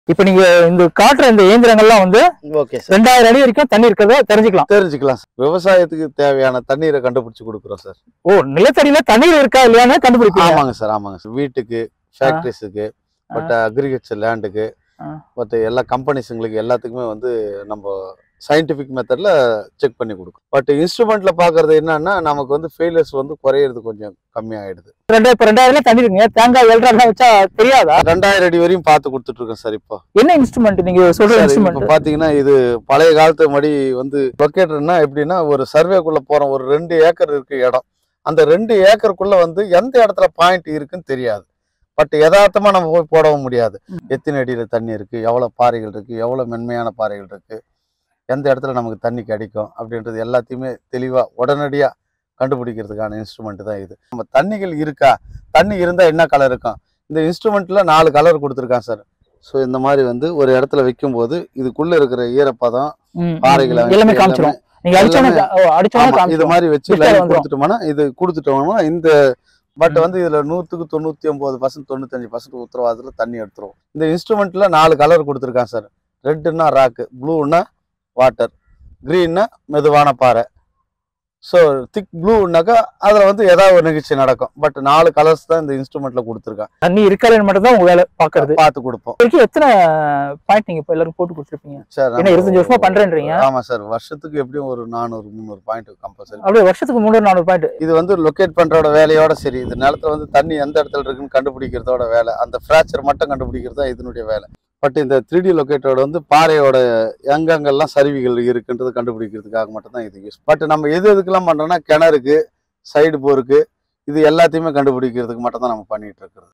இப்ப நீங்க இந்த காட்டுற இந்த இயந்திரங்கள்லாம் வந்து ஓகே சார் ரெண்டாயிரம் அடி வரைக்கும் தண்ணி இருக்கிறத தெரிஞ்சுக்கலாம் தெரிஞ்சுக்கலாம் சார் விவசாயத்துக்கு தேவையான தண்ணீரை கண்டுபிடிச்சு கொடுக்குறோம் சார் ஓ நிலத்தடியில தண்ணீர் இருக்கா இல்லையான்னு கண்டுபிடிப்பீங்க ஆமாங்க சார் ஆமாங்க சார் வீட்டுக்கு ஃபேக்ட்ரிஸுக்கு பட் அக்ரிகல்ச்சர் லேண்டுக்கு ஆ. பட் எல்லா கம்பெனிஸுங்களுக்கு எல்லாத்துக்குமே வந்து நம்ம சயின்டிஃபிக் மெத்தட்ல செக் பண்ணி கொடுக்கும் பட் இன்ஸ்ட்ருமெண்ட்ல பாக்குறது என்னன்னா நமக்கு வந்து ஃபெயிலியர்ஸ் வந்து குறையிறது கொஞ்சம் கம்மியாயிடுது ரெண்டாயிரம் இப்ப ரெண்டாயிரம் தண்ணி இருக்குங்க தேங்காய் வெல்றாங்க வச்சா தெரியாதா ரெண்டாயிரம் அடி வரையும் பார்த்து கொடுத்துட்டு இருக்கோம் சார் இப்போ என்ன இன்ஸ்ட்ருமெண்ட் நீங்க சொல்ற சார், இன்ஸ்ட்ருமெண்ட் இப்ப பாத்தீங்கன்னா இது பழைய காலத்து மடி வந்து லொக்கேட்டர்னா எப்படின்னா ஒரு சர்வேக்குள்ள போறோம் ஒரு ரெண்டு ஏக்கர் இருக்கு இடம் அந்த ரெண்டு ஏக்கருக்குள்ள வந்து எந்த இடத்துல பாயிண்ட் இருக்குன்னு தெரியாது பட் யதார்த்தமா நம்ம போய் போடவும் முடியாது ம். எத்தனை அடியில தண்ணி இருக்கு எவ்வளவு பாறைகள் இருக்கு எவ்வளவு மென்மையான பாறைகள் இருக்கு எந்த இடத்துல நமக்கு தண்ணி கிடைக்கும் அப்படின்றது எல்லாத்தையுமே தெளிவா உடனடியா கண்டுபிடிக்கிறதுக்கான இன்ஸ்ட்ருமெண்ட் தான் இது நம்ம தண்ணிகள் இருக்கா தண்ணி இருந்தா என்ன கலர் இருக்கும் இந்த இன்ஸ்ட்ருமெண்ட்ல நாலு கலர் கொடுத்துருக்கான் சார் ஸோ இந்த மாதிரி வந்து ஒரு இடத்துல வைக்கும்போது இதுக்குள்ள இருக்கிற ஈரப்பதம் பாறைகளை வச்சு எல்லாமே காமிச்சிரும் நீங்க அடிச்சோன்னு அடிச்சோன்னு ஆமா, இது காமிச்சிரும் மாதிரி வச்சு Display லைன் வந்துரும். கொடுத்துட்டோம்னா இது கொடுத்துட்டோம்னா இந்த பட் ம். வந்து இதுல நூத்துக்கு தொண்ணூத்தி ஒன்பது பர்சன்ட் தொண்ணூத்தஞ்சு பர்சன்ட் உத்தரவாதத்துல தண்ணி எடுத்துரும் இந்த இன்ஸ்ட்ருமெண்ட்ல நாலு கலர் கொடுத்துருக்கான் சார் ரெட்டுன்னா ராக்கு ப்ளூன்னா வாட்டர் க்ரீன்னா மெதுவான பாறை ஸோ திக் ப்ளூனாக்கா அதில் வந்து ஏதாவது ஒரு நிகழ்ச்சி நடக்கும் பட் நாலு கலர்ஸ் தான் இந்த இன்ஸ்ட்ருமெண்ட்ல கொடுத்துருக்கான் தண்ணி இருக்காதுன்னு மட்டும் தான் உங்க வேலை பாக்குறது பார்த்து கொடுப்போம் வரைக்கும் எத்தனை பாயிண்ட் நீங்க இப்ப எல்லாரும் போட்டு கொடுத்துருப்பீங்க சார் ஏன்னா இருபத்தஞ்சு வருஷமா பண்றேன்றீங்க ஆமா சார் வருஷத்துக்கு எப்படியும் ஒரு நானூறு முந்நூறு பாயிண்ட் கம்பல்சரி அப்படியே வருஷத்துக்கு முந்நூறு நானூறு பாயிண்ட் இது வந்து லொக்கேட் பண்றோட வேலையோட சரி இந்த நிலத்துல வந்து தண்ணி எந்த இடத்துல இருக்குன்னு கண்டுபிடிக்கிறதோட வேலை அந்த ஃப்ராக்சர் மட்டும் கண்டுபிடிக்கிறது தான் இதனுடைய வேலை பட் இந்த த்ரீ டி லொக்கேட்டோட வந்து பாறையோட எங்கெங்கெல்லாம் சரிவுகள் இருக்குன்றது கண்டுபிடிக்கிறதுக்காக மட்டும் தான் இது யூஸ் பட் நம்ம எது எதுக்கெல்லாம் பண்றோம்னா கிணறுக்கு சைடு போருக்கு இது எல்லாத்தையுமே கண்டுபிடிக்கிறதுக்கு மட்டும் தான் நம்ம பண்ணிட்டு இருக்கிறது